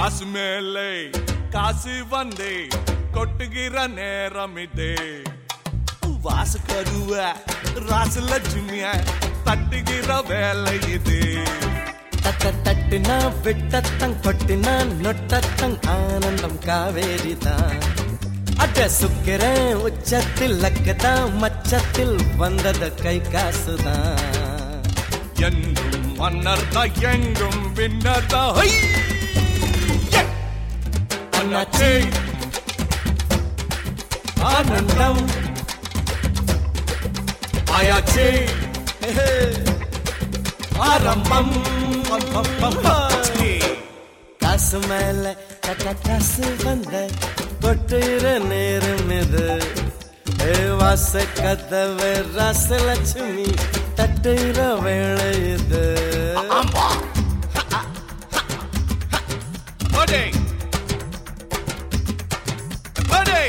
காசு மேலே காசு வந்தே கொட்டுகிற நேரம் இது வாசு கருவ ராசு லட்சுமிய தட்டுகிற வேலை இது தட்ட தட்டுனா விட்டத்தங் கொட்டினா நொட்டத்தங் ஆனந்தம் காவேரி தான் அட சுக்கிறேன் உச்சத்தில் லக்கதான் மச்சத்தில் வந்தது கை காசுதான் என்றும் மன்னர் தான் எங்கும் பின்னர் தான் ஹை! யே! அண்ணாச்சி ஆனந்தம் ஆயாச்சி ஆரம்பம் பம், பம், பம், பம். ச்சீ. காசு மேல கட்ட காசு வந்த கொட்டுற நேரம் இது ஏ வாச கதவு ராசலட்சுமி தட்டுற வேலை இது Buddy! Buddy!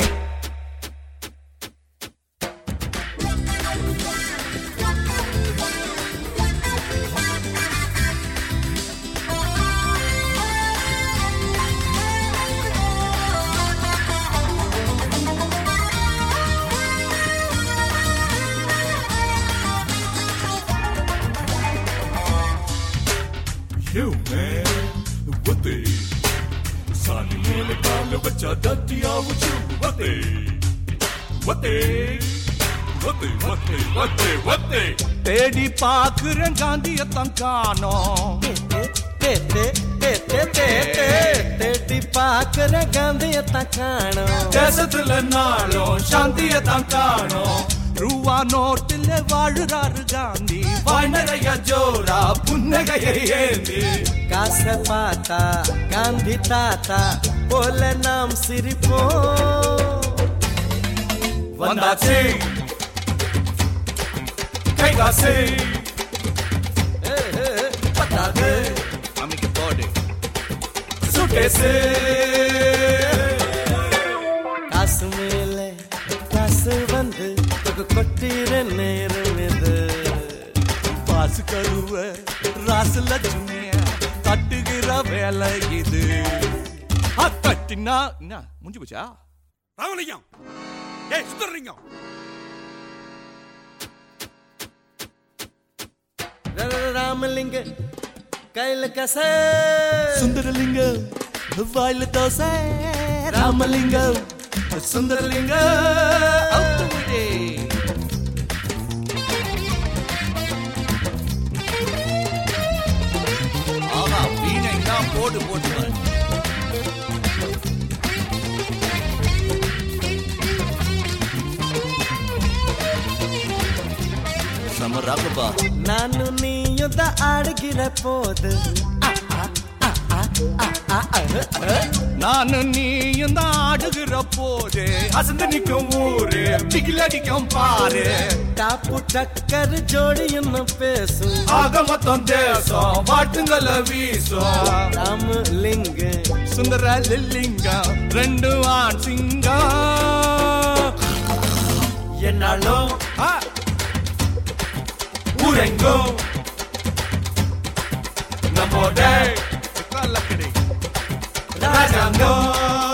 You man, what the? சாணி மேல கால வச்சா தட்டியா வச்சு வத்தே வத்தே வத்தே வத்தே வத்தே வத்தே தேடி பாக்குறேன் காந்தியத்தான் காணோம் தே, தே, தே, தே, தே, தே. தேடி பாக்குற காந்தியத்தான் காணும் தேசத்துல நாளும் சாந்தியத்தான் காணோம் ரூவா நோட்டுல வாழுறாரு காந்தி வாய் நிறைய ஜோரா புன்னகையை ஏந்தி காச பார்த்தா காந்தி தாத்தா போல நாம் சிரிப்போம் வந்தாச்சு கை காசு பத்தாது அமைக்கு போடு சுட்டேசு காசு மேல காசு வந்து தொகு கொட்டிற நேரம் இது பாசு கருவ ராசு லட்சுமிய தட்டுகிற வேலை இது ஆ, தட்டினா என்ன முடிஞ்சு போச்சா ராமலிங்கம் ஏய் சுந்தரலிங்கம் ர- ர- ராமலிங்க கையில கச சுந்தரலிங்கம் வாயில தோசை ராமலிங்கம் சுந்தரலிங்கம் அவுத்து விடு. ஆஹா வீணை தான் போடு போட்டு வர சமராகப்பா ನಾನು ನೀಯುದ ಆಡಗಿರ போது நானும் நீயும் தான் ஆடுகிற போது அசந்து நிக்கும் ஊரு டிகில் அடிக்கும் பாரு டாப்பு டக்கர் ஜோடி என்ன பேசும் ஆக மொத்தம் தேசம் வாட்டுங்கள வீசும் ராமலிங்க சுந்தர லில்லிங்கம் ரெண்டு ஆண் சிங்கம் என்னாலும் ஆ! ஊரெங்கும் நம்மோட கள்ளக்கடை ராஜாங்கம்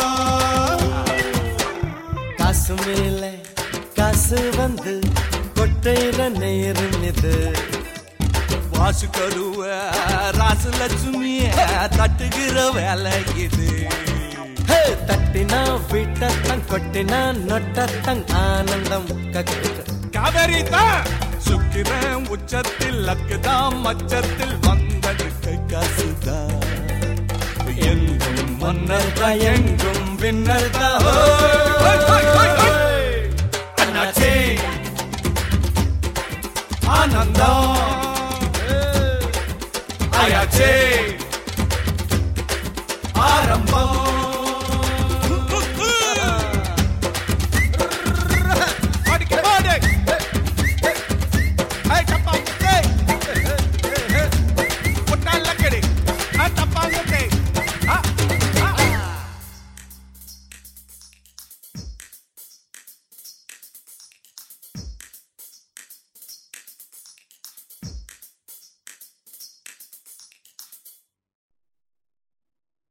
காசு மேல காசு வந்து கொட்டையில நேரம் இது வாசு கருவ ராசு லட்சுமிய தட்டுகிற வேலை இது ஹே, தட்டினா விட்டத்தங் கொட்டினா நொட்டத்தங் ஆனந்தம் கக்கு காவேரி தான் சுக்கிரன் உச்சத்தில் லக்குதான் மச்சத்தில் வந்தது கை காசுதான் எங்கும் மன்னர் தான் எங்கும் வின்னர் தான் அண்ணாச்சி ஆனந்தம் ஆயாச்சே ஆரம்பம்